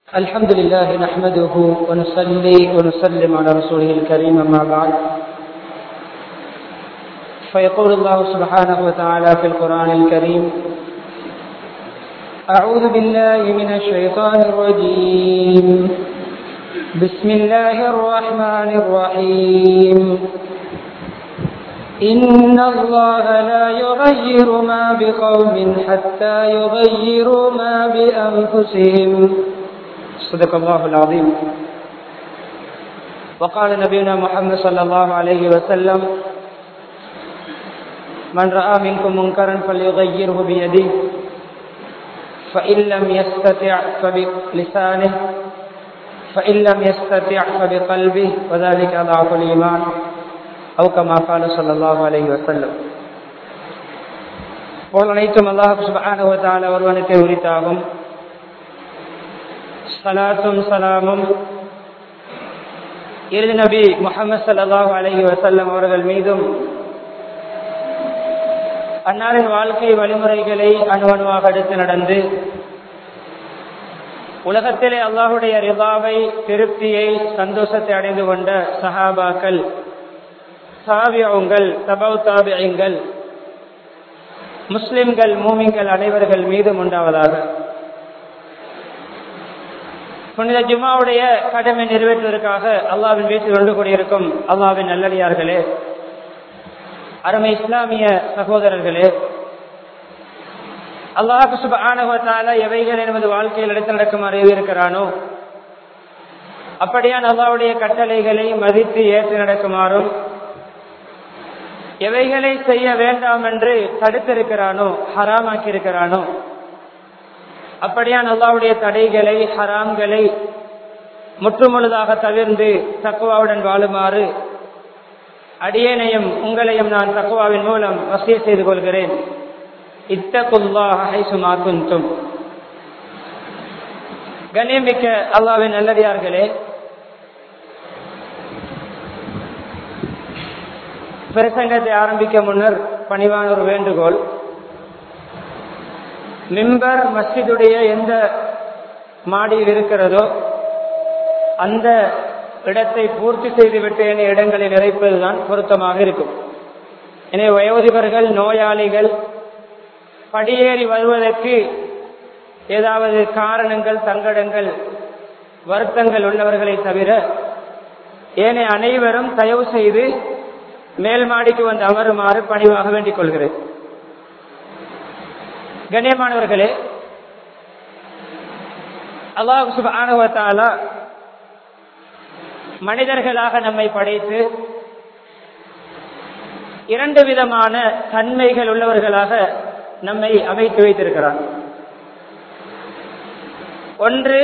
الحمد لله نحمده ونصلي ونسلم على رسوله الكريم أما بعد فيقول الله سبحانه وتعالى في القرآن الكريم أعوذ بالله من الشيطان الرجيم بسم الله الرحمن الرحيم إن الله لا يغير ما بقوم حتى يغيروا ما بأنفسهم صدق الله العظيم وقال نبينا محمد صلى الله عليه وسلم من رأى منكم منكرا فليغيره بيده فإن لم يستطع فبلسانه فإن لم يستطع فبقلبه وذلك ضعف الإيمان أو كما قال صلى الله عليه وسلم போல் அனைத்தும் அல்லாஹ் சுபஹானஹு வ தஆலா ஒருவனுக்கு உரித்தாகும் சலாத்தும் சலாமும் இறுதி நபி முகமது சல்லாஹூ அலஹி வசல்லம் அவர்கள் மீதும் அன்னாரின் வாழ்க்கை வழிமுறைகளை அணுவணுவாக எடுத்து நடந்து உலகத்திலே அல்லாஹுடைய ரிபாவை திருப்தியை சந்தோஷத்தை அடைந்து கொண்ட சஹாபாக்கள் சாவியங்கள் தபவ் தாபியங்கள் முஸ்லிம்கள் மூமிங்கள் அனைவர்கள் மீதும் உண்டாவதாக புனித ஜுமாவுடைய கடமை நிறைவேற்றுவதற்காக அல்லாவின் வீட்டில் ஒன்று கூடியிருக்கும் அல்லாவின் நல்லடியார்களே அருமை இஸ்லாமிய சகோதரர்களே அல்லாஹு சுபானவத்தால எவைகள் என்பது வாழ்க்கையில் எடுத்து நடக்குமாறு இருக்கிறானோ அப்படியான் அல்லாவுடைய கட்டளைகளை மதித்து ஏற்று நடக்குமாறும் எவைகளை செய்ய வேண்டாம் என்று தடுத்திருக்கிறானோ ஹராமாக்கி இருக்கிறானோ அப்படியான் அல்லாவுடைய தடைகளை ஹராம்களை முற்றுமுழுதாக தவிர்ந்து தக்குவாவுடன் வாழுமாறு அடியேனையும் உங்களையும் நான் தக்குவாவின் மூலம் வசிய செய்து கொள்கிறேன் இத்தகுல்லாஹும் கண்ணியமிக்க அல்லாவின் நல்லடியார்களே பிரசங்கத்தை ஆரம்பிக்க முன்னர் பணிவான ஒரு வேண்டுகோள் மிம்பர் மஸ்ஜிதுடைய எந்த மாடியில் இருக்கிறதோ அந்த இடத்தை பூர்த்தி செய்துவிட்டு என இடங்களை நிறைப்பதுதான் பொருத்தமாக இருக்கும் எனவே வயோதிபர்கள் நோயாளிகள் படியேறி வருவதற்கு ஏதாவது காரணங்கள் சங்கடங்கள் வருத்தங்கள் உள்ளவர்களை தவிர ஏனைய அனைவரும் தயவு செய்து மேல் மாடிக்கு வந்து அமருமாறு பணிவாக வேண்டிக் கொள்கிறேன் கண்ணியமானவர்களே அல்லாஹு சுபானுவத்தால மனிதர்களாக நம்மை படைத்து இரண்டு விதமான தன்மைகள் உள்ளவர்களாக நம்மை அமைத்து வைத்திருக்கிறார் ஒன்று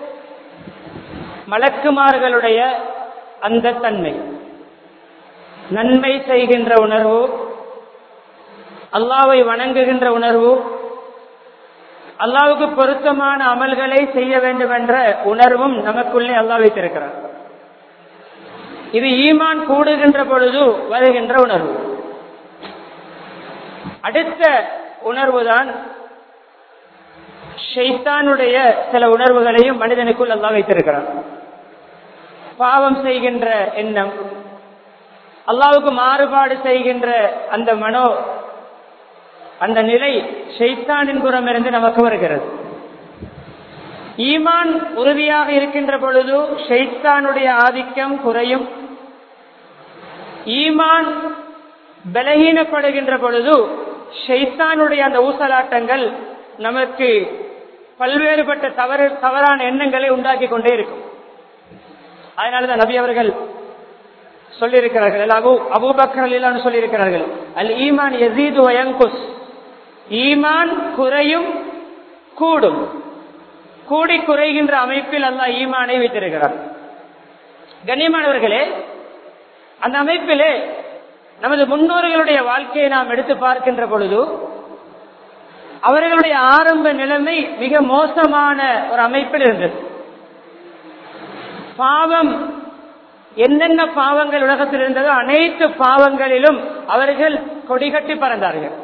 மலக்குமார்களுடைய அந்த தன்மை நன்மை செய்கின்ற உணர்வு அல்லாவை வணங்குகின்ற உணர்வு அல்லாவுக்கு பொருத்தமான அமல்களை செய்ய வேண்டும் என்ற உணர்வும் நமக்குள்ளே அல்லா வைத்திருக்கிறார் இது ஈமான் கூடுகின்ற பொழுது வருகின்ற உணர்வு அடுத்த உணர்வுதான் ஷெய்தானுடைய சில உணர்வுகளையும் மனிதனுக்குள் அல்லா வைத்திருக்கிறார் பாவம் செய்கின்ற எண்ணம் அல்லாவுக்கு மாறுபாடு செய்கின்ற அந்த மனோ அந்த நிலை ஷெய்தானின் புறம் இருந்து நமக்கு வருகிறது ஈமான் உறுதியாக இருக்கின்ற பொழுது ஷெய்தானுடைய ஆதிக்கம் குறையும் ஈமான் பலகீனப்படுகின்ற பொழுது ஷெய்தானுடைய அந்த ஊசலாட்டங்கள் நமக்கு பல்வேறுபட்ட தவறு தவறான எண்ணங்களை உண்டாக்கி கொண்டே இருக்கும் அதனாலதான் நபி அவர்கள் சொல்லியிருக்கிறார்கள் அபு அபுபக்கர் சொல்லியிருக்கிறார்கள் அல் ஈமான் எசீது வயங்குஸ் ஈமான் குறையும் கூடும் கூடி குறைகின்ற அமைப்பில் அல்ல ஈமானை வைத்திருக்கிறார் கண்ணியமானவர்களே அந்த அமைப்பிலே நமது முன்னோர்களுடைய வாழ்க்கையை நாம் எடுத்து பார்க்கின்ற பொழுது அவர்களுடைய ஆரம்ப நிலைமை மிக மோசமான ஒரு அமைப்பில் இருந்தது பாவம் என்னென்ன பாவங்கள் உலகத்தில் இருந்ததோ அனைத்து பாவங்களிலும் அவர்கள் கொடிகட்டி பறந்தார்கள்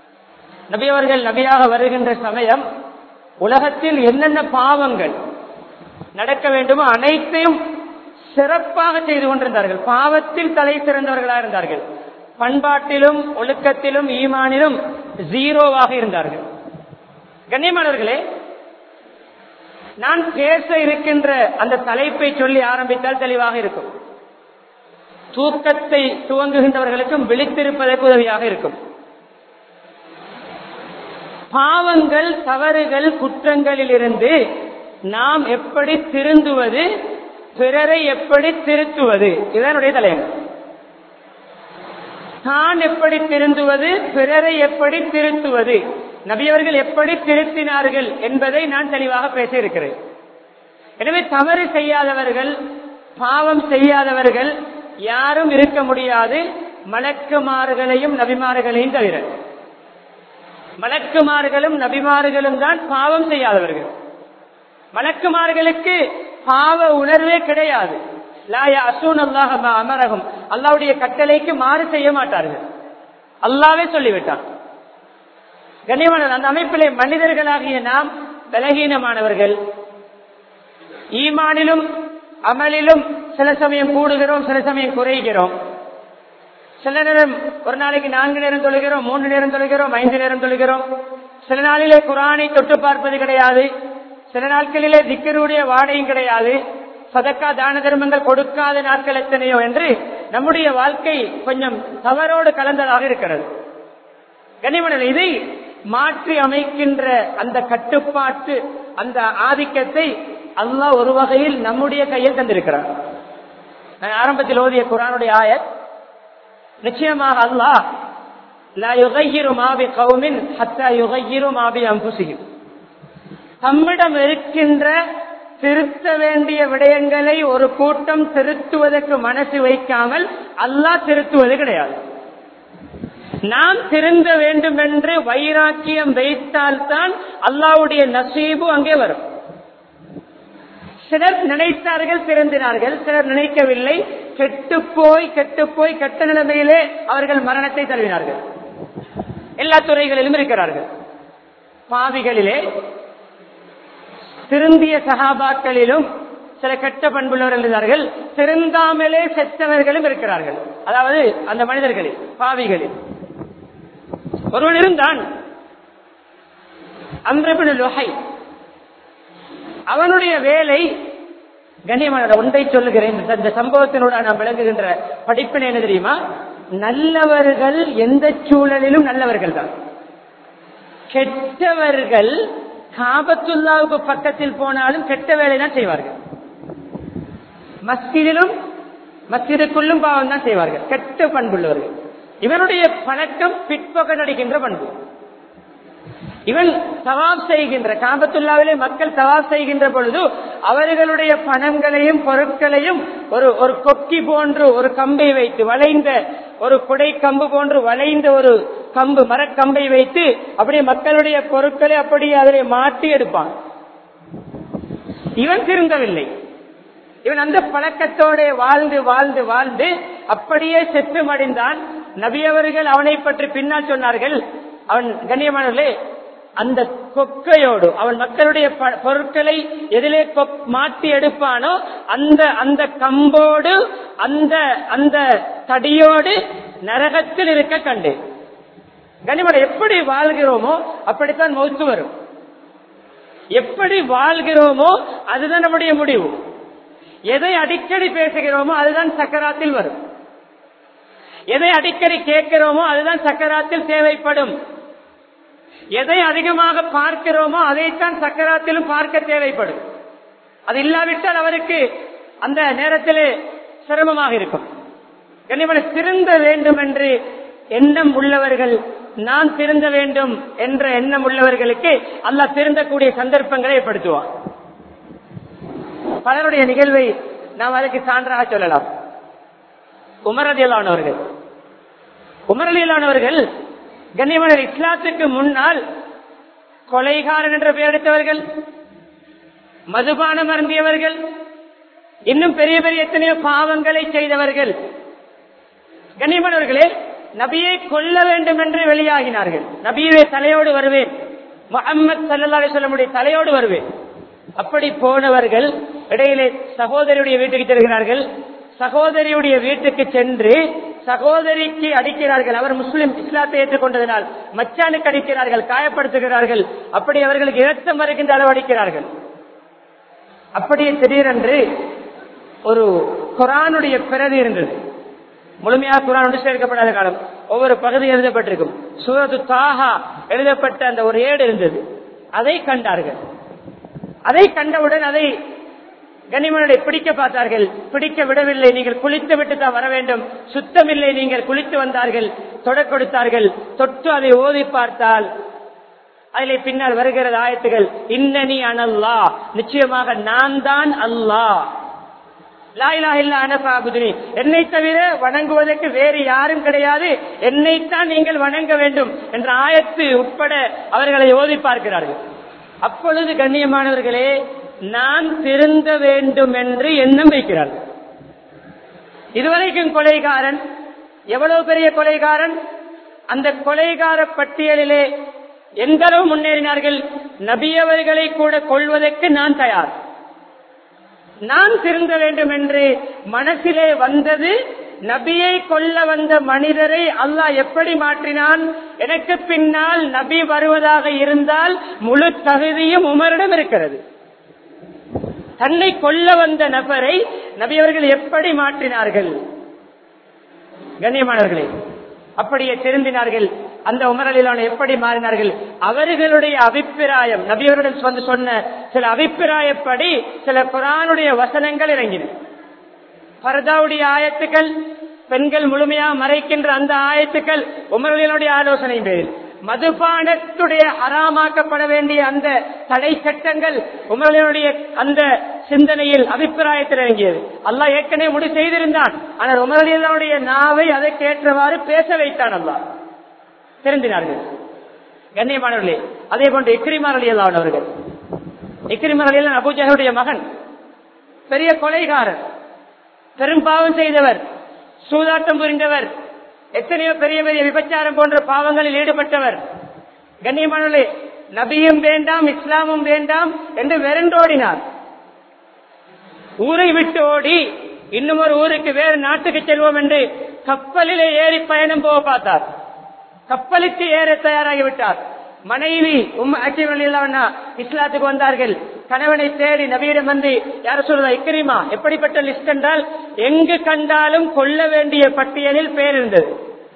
நபி அவர்கள் நபியாக வருகின்ற சமயம் உலகத்தில் என்னென்ன பாவங்கள் நடக்க வேண்டுமோ அனைத்தையும் சிறப்பாக செய்து கொண்டிருந்தார்கள் பாவத்தில் தலை சிறந்தவர்களாக இருந்தார்கள் பண்பாட்டிலும் ஒழுக்கத்திலும் ஈமானிலும் ஜீரோவாக இருந்தார்கள் கண்ணியமானவர்களே நான் பேச இருக்கின்ற அந்த தலைப்பை சொல்லி ஆரம்பித்தால் தெளிவாக இருக்கும் தூக்கத்தை துவங்குகின்றவர்களுக்கும் விழித்திருப்பதற்கு உதவியாக இருக்கும் பாவங்கள் தவறுகள் குற்றங்களில் இருந்து நாம் எப்படி திருந்துவது பிறரை எப்படி திருத்துவது இதனுடைய தலையங்கம் தான் எப்படி திருந்துவது பிறரை எப்படி திருத்துவது நபியவர்கள் எப்படி திருத்தினார்கள் என்பதை நான் தெளிவாக பேச இருக்கிறேன் எனவே தவறு செய்யாதவர்கள் பாவம் செய்யாதவர்கள் யாரும் இருக்க முடியாது மலக்குமார்களையும் நபிமார்களையும் தவிர மலக்குமார்களும் நபிமார்களும் தான் பாவம் செய்யாதவர்கள் மலக்குமார்களுக்கு பாவ உணர்வே கிடையாது அமரகம் அல்லாவுடைய கட்டளைக்கு மாறு செய்ய மாட்டார்கள் அல்லாவே சொல்லிவிட்டான் கண்ணியமான அந்த அமைப்பிலே மனிதர்களாகிய நாம் பலகீனமானவர்கள் ஈமானிலும் அமலிலும் சில சமயம் கூடுகிறோம் சில சமயம் குறைகிறோம் சில நேரம் ஒரு நாளைக்கு நான்கு நேரம் தொழுகிறோம் மூன்று நேரம் தொழுகிறோம் ஐந்து நேரம் தொழுகிறோம் சில நாளிலே குரானை தொட்டு பார்ப்பது கிடையாது சில நாட்களிலே திக்கருடைய வாடையும் கிடையாது சதக்கா தான தர்மங்கள் கொடுக்காத நாட்கள் எத்தனையோ என்று நம்முடைய வாழ்க்கை கொஞ்சம் தவறோடு கலந்ததாக இருக்கிறது கனிமணல் இதை மாற்றி அமைக்கின்ற அந்த கட்டுப்பாட்டு அந்த ஆதிக்கத்தை அல்லாஹ் ஒரு வகையில் நம்முடைய கையில் தந்திருக்கிறார் நான் ஆரம்பத்தில் ஓதிய குரானுடைய ஆயர் நிச்சயமாக அல்லாஹ் லா யுகையிரு மாபி கவுமின் ஹத்தா யுகையிரு மாபி அம்புசியும் தம்மிடம் இருக்கின்ற திருத்த வேண்டிய விடயங்களை ஒரு கூட்டம் திருத்துவதற்கு மனசு வைக்காமல் அல்லாஹ் திருத்துவது கிடையாது நாம் திருந்த வேண்டும் என்று வைராக்கியம் வைத்தால்தான் அல்லாவுடைய நசீபு அங்கே வரும் சிலர் நினைத்தார்கள் திருந்தினார்கள் சிலர் நினைக்கவில்லை கெட்டு போய் கெட்டு போய் கெட்ட நிலைமையிலே அவர்கள் மரணத்தை தழுவினார்கள் எல்லா துறைகளிலும் இருக்கிறார்கள் பாவிகளிலே திருந்திய சகாபாக்களிலும் சில கெட்ட பண்புள்ளவர்கள் இருந்தார்கள் திருந்தாமலே செத்தவர்களும் இருக்கிறார்கள் அதாவது அந்த மனிதர்களில் பாவிகளில் ஒருவன் இருந்தான் அம்ரபின் லொஹை அவனுடைய வேலை கண்ணியமான ஒன்றை சொல்லுகிறேன் இந்த சம்பவத்தினோட நாம் விளங்குகின்ற படிப்பினை என்ன தெரியுமா நல்லவர்கள் எந்த சூழலிலும் நல்லவர்கள் தான் கெட்டவர்கள் காபத்துல்லாவுக்கு பக்கத்தில் போனாலும் கெட்ட வேலை தான் செய்வார்கள் மஸ்ஜிதிலும் மஸ்ஜிதுக்குள்ளும் பாவம் தான் செய்வார்கள் கெட்ட பண்புள்ளவர்கள் இவனுடைய பழக்கம் பிற்பகல் அடிக்கின்ற பண்பு இவன் சவாப் செய்கின்ற காபத்துல்லாவிலே மக்கள் சவாப் செய்கின்ற பொழுது அவர்களுடைய பணங்களையும் பொருட்களையும் ஒரு ஒரு கொக்கி போன்று ஒரு கம்பை வைத்து வளைந்த ஒரு குடை கம்பு போன்று வளைந்த ஒரு கம்பு மரக்கம்பை வைத்து அப்படியே மக்களுடைய பொருட்களை அப்படியே அதிலே மாற்றி எடுப்பான் இவன் திருந்தவில்லை இவன் அந்த பழக்கத்தோட வாழ்ந்து வாழ்ந்து வாழ்ந்து அப்படியே செத்து மடிந்தான் நபியவர்கள் அவனை பற்றி பின்னால் சொன்னார்கள் அவன் கண்ணியமானவர்களே அந்த கொக்கையோடு அவன் மக்களுடைய பொருட்களை எதிலே மாற்றி எடுப்பானோ அந்த அந்த கம்போடு அந்த அந்த தடியோடு நரகத்தில் இருக்க கண்டு கனிமலை எப்படி வாழ்கிறோமோ அப்படித்தான் மௌத்து வரும் எப்படி வாழ்கிறோமோ அதுதான் நம்முடைய முடிவு எதை அடிக்கடி பேசுகிறோமோ அதுதான் சக்கராத்தில் வரும் எதை அடிக்கடி கேட்கிறோமோ அதுதான் சக்கராத்தில் தேவைப்படும் எதை அதிகமாக பார்க்கிறோமோ அதைத்தான் சக்கராத்திலும் பார்க்க தேவைப்படும் அது இல்லாவிட்டால் அவருக்கு அந்த நேரத்திலே சிரமமாக இருக்கும் கண்ணியமான திருந்த வேண்டும் என்று எண்ணம் உள்ளவர்கள் நான் திருந்த வேண்டும் என்ற எண்ணம் உள்ளவர்களுக்கு அல்லாஹ் திருந்தக்கூடிய சந்தர்ப்பங்களை ஏற்படுத்துவான் பலருடைய நிகழ்வை நாம் அதற்கு சான்றாக சொல்லலாம் உமரதியலானவர்கள் உமரதியலானவர்கள் கண்ணியமனர் இஸ்லாத்துக்கு முன்னால் கொலைகாரன் என்ற பெயர் எடுத்தவர்கள் மதுபானம் அருந்தியவர்கள் இன்னும் பெரிய பெரிய எத்தனையோ பாவங்களை செய்தவர்கள் கண்ணியமானவர்களே நபியை கொல்ல வேண்டும் என்று வெளியாகினார்கள் நபியுடைய தலையோடு வருவேன் முகமது சல்லா சொல்ல முடிய தலையோடு வருவேன் அப்படி போனவர்கள் இடையிலே சகோதரியுடைய வீட்டுக்கு செல்கிறார்கள் சகோதரியுடைய வீட்டுக்கு சென்று சகோதரிக்கு அடிக்கிறார்கள் அவர் முஸ்லிம் இஸ்லாத்தை ஏற்றுக்கொண்டதனால் மச்சானுக்கு அடிக்கிறார்கள் காயப்படுத்துகிறார்கள் அப்படி அவர்களுக்கு இரத்தம் வருகின்ற அளவு அடிக்கிறார்கள் அப்படியே திடீரென்று ஒரு குரானுடைய பிரதி இருந்தது முழுமையாக குரான் ஒன்று சேர்க்கப்படாத காலம் ஒவ்வொரு பகுதி எழுதப்பட்டிருக்கும் சூரத்து தாஹா எழுதப்பட்ட அந்த ஒரு ஏடு இருந்தது அதை கண்டார்கள் அதை கண்டவுடன் அதை கனிமனுடைய பிடிக்க பார்த்தார்கள் பிடிக்க விடவில்லை நீங்கள் குளித்து விட்டு தான் வர வேண்டும் சுத்தமில்லை நீங்கள் குளித்து வந்தார்கள் தொட கொடுத்தார்கள் தொட்டு அதை ஓதி பார்த்தால் அதிலே பின்னால் வருகிறது ஆயத்துகள் இன்னனி அனல்லா நிச்சயமாக நான் தான் அல்லாஹ் என்னை தவிர வணங்குவதற்கு வேறு யாரும் கிடையாது என்னைத்தான் நீங்கள் வணங்க வேண்டும் என்ற ஆயத்து உட்பட அவர்களை ஓதி பார்க்கிறார்கள் அப்பொழுது கண்ணியமானவர்களே நான் திருந்த வேண்டும் என்று எண்ணம் வைக்கிறார்கள் இதுவரைக்கும் கொலைகாரன் எவ்வளவு பெரிய கொலைகாரன் அந்த கொலைகார பட்டியலிலே எந்த அளவு முன்னேறினார்கள் நபியவர்களை கூட கொள்வதற்கு நான் தயார் நான் திருந்த வேண்டும் என்று மனசிலே வந்தது நபியை கொல்ல வந்த மனிதரை அல்லாஹ் எப்படி மாற்றினான் எனக்கு பின்னால் நபி வருவதாக இருந்தால் முழு தகுதியும் உமரிடம் இருக்கிறது தன்னை கொல்ல வந்த நபரை நபி அவர்கள் எப்படி மாற்றினார்கள் கண்ணியமானவர்களே அப்படியே திருந்தினார்கள் அந்த உமரலிலான எப்படி மாறினார்கள் அவர்களுடைய அபிப்பிராயம் நபியவர்கள் வந்து சொன்ன சில அபிப்பிராயப்படி சில குரானுடைய வசனங்கள் இறங்கின பரதாவுடைய ஆயத்துக்கள் பெண்கள் முழுமையாக மறைக்கின்ற அந்த ஆயத்துக்கள் உமரலினுடைய ஆலோசனை பேரில் மதுபானத்துடைய அறாமாக்கப்பட வேண்டிய அந்த தடை சட்டங்கள் உமரலினுடைய அந்த சிந்தனையில் அபிப்பிராயத்தில் இறங்கியது அல்லாஹ் ஏற்கனவே முடிவு செய்திருந்தான் ஆனால் உமரலியனுடைய நாவை அதற்கேற்றவாறு பேச வைத்தான் அல்லாஹ் திருந்தினார்கள் கண்ணியமானவர்களே அதே போன்று இக்ரிமார் அலி அல்லான் அவர்கள் இக்ரிமார் அலி அல்லான் அபூஜகளுடைய மகன் பெரிய கொலைகாரர் பெரும் பாவம் செய்தவர் சூதாட்டம் புரிந்தவர் எத்தனையோ பெரிய பெரிய விபச்சாரம் போன்ற பாவங்களில் ஈடுபட்டவர் கண்ணியமானவர்களே நபியும் வேண்டாம் இஸ்லாமும் வேண்டாம் என்று வெறண்டோடினார் ஊரை விட்டு ஓடி இன்னும் ஒரு ஊருக்கு வேறு நாட்டுக்கு செல்வோம் என்று கப்பலிலே ஏறி பயணம் போக பார்த்தார் கப்பலுக்கு ஏற தயாராகிவிட்டார் மனைவி இஸ்லாத்துக்கு வந்தார்கள் கணவனை தேடி நபியிடம் வந்து யார சொல்றதா இக்கிரிமா எப்படிப்பட்ட லிஸ்ட் என்றால் எங்கு கண்டாலும் கொல்ல வேண்டிய பட்டியலில் பேர் இருந்தது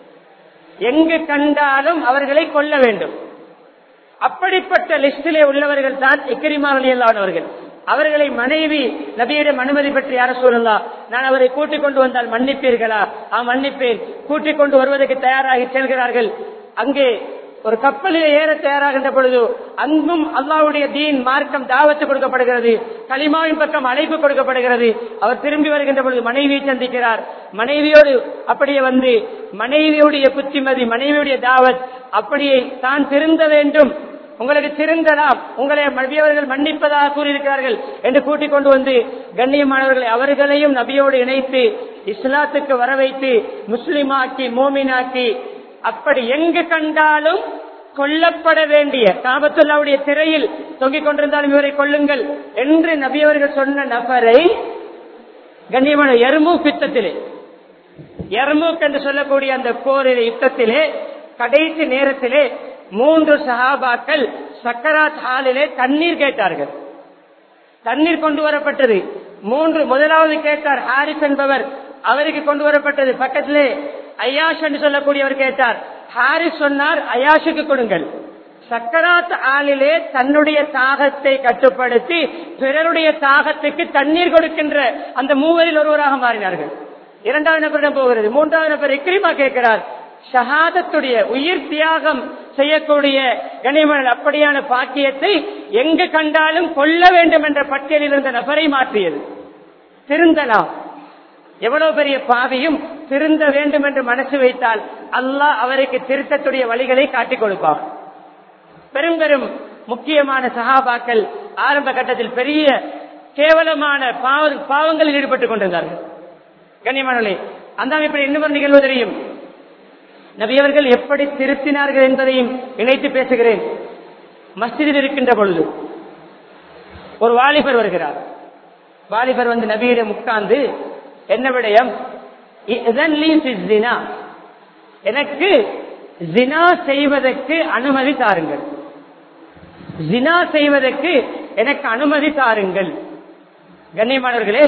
எங்கு கண்டாலும் அவர்களை கொல்ல வேண்டும் அப்படிப்பட்ட லிஸ்டிலே உள்ளவர்கள் தான் இக்கிரிமா அலியல்லானவர்கள் அவர்களை மனைவி நபியிடம் அனுமதி பெற்று யார சொல்லலாம் நான் அவரை கூட்டிக் கொண்டு வந்தால் மன்னிப்பீர்களா ஆ மன்னிப்பேன் கூட்டிக் கொண்டு வருவதற்கு தயாராகி செல்கிறார்கள் அங்கே ஒரு கப்பலில் ஏற தயாராகின்ற பொழுது அங்கும் அல்லாவுடைய தீன் மார்க்கம் தாவத்து கொடுக்கப்படுகிறது களிமாவின் பக்கம் அழைப்பு கொடுக்கப்படுகிறது அவர் திரும்பி வருகின்ற பொழுது மனைவியை சந்திக்கிறார் மனைவியோடு அப்படியே வந்து மனைவியுடைய புத்திமதி மனைவியுடைய தாவத் அப்படியே தான் திருந்த வேண்டும் உங்களுக்கு திருந்தலாம் உங்களை நபியவர்கள் மன்னிப்பதாக கூறியிருக்கிறார்கள் என்று கூட்டிக் கொண்டு வந்து கண்ணியமானவர்களை அவர்களையும் நபியோடு இணைத்து இஸ்லாத்துக்கு வர வைத்து முஸ்லிமாக்கி மோமினாக்கி அப்படி எங்கு கண்டாலும் கொல்லப்பட வேண்டிய காபத்துல்லாவுடைய திரையில் தொங்கிக் கொண்டிருந்தாலும் இவரை கொள்ளுங்கள் என்று நபியவர்கள் சொன்ன நபரை கண்ணியமான எர்மூக் யுத்தத்திலே எர்மூக் என்று சொல்லக்கூடிய அந்த போரில் யுத்தத்திலே கடைசி நேரத்திலே மூன்று சஹாபாக்கள் சக்கராத் ஹாலிலே தண்ணீர் கேட்டார்கள் தண்ணீர் கொண்டு வரப்பட்டது மூன்று முதலாவது கேட்டார் ஹாரிஸ் என்பவர் அவருக்கு கொண்டு வரப்பட்டது பக்கத்திலே ஐயாஷ் என்று சொல்லக்கூடியவர் கேட்டார் ஹாரிஸ் சொன்னார் ஐயாஷுக்கு கொடுங்கள் சக்கராத் ஆளிலே தன்னுடைய தாகத்தை கட்டுப்படுத்தி பிறருடைய தாகத்துக்கு தண்ணீர் கொடுக்கின்ற அந்த மூவரில் ஒருவராக மாறினார்கள் இரண்டாவது நபரிடம் போகிறது மூன்றாவது நபர் இக்ரிமா கேட்கிறார் ஷஹாதத்துடைய உயிர் தியாகம் செய்யக்கூடிய கனிமணல் அப்படியான பாக்கியத்தை எங்கு கண்டாலும் கொல்ல வேண்டும் என்ற பட்டியலில் இருந்த நபரை மாற்றியது திருந்தலாம் எவ்வளவு பெரிய பாவியும் திருந்த வேண்டும் என்று மனசு வைத்தால் அல்லாஹ் அவருக்கு திருத்தத்துடைய வழிகளை காட்டிக் கொடுப்பார் பெரும் பெரும் முக்கியமான சகாபாக்கள் ஆரம்ப கட்டத்தில் பெரிய கேவலமான பாவ- பாவங்களில் ஈடுபட்டுக் கொண்டிருந்தார்கள் கண்ணியமானே அந்த அமைப்பில் இன்னொரு நிகழ்வு தெரியும் நபியவர்கள் எப்படி திருத்தினார்கள் என்பதையும் இணைத்து பேசுகிறேன் மஸ்ஜிதில் இருக்கின்ற பொழுது ஒரு வாலிபர் வருகிறார் வாலிபர் வந்து நபியிடம் உட்கார்ந்து என்ன விடயம் இதன் லீ ஃபி ஜினா. எனக்கு ஜினா செய்வதற்கு அனுமதி தாருங்கள் ஜினா செய்வதற்கு எனக்கு அனுமதி தாருங்கள் கண்ணியமானவர்களே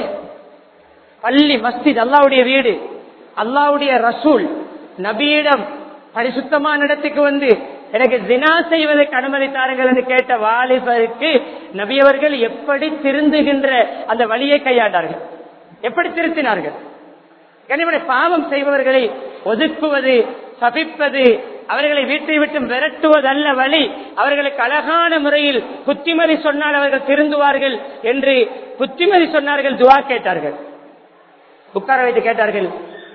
பள்ளி மஸ்ஜித் அல்லாவுடைய வீடு அல்லாவுடைய ரசூல் நபியிடம் பரிசுத்தமான இடத்துக்கு வந்து எனக்கு ஜினா செய்வதற்கு அனுமதி தாருங்கள் என்று கேட்ட வாலிபருக்கு நபியவர்கள் எப்படி திருந்துகின்ற அந்த வழியை கையாண்டார்கள் எப்படி திருத்தினார்கள் கனிமனை பாவம் செய்பவர்களை ஒதுக்குவது சபிப்பது அவர்களை வீட்டை விட்டு விரட்டுவதல்ல வழி அவர்களுக்கு அழகான முறையில் புத்திமதி சொன்னால் அவர்கள் திருந்துவார்கள் என்று புத்திமதி சொன்னார்கள் துவா கேட்டார்கள் உட்கார வைத்து கேட்டார்கள்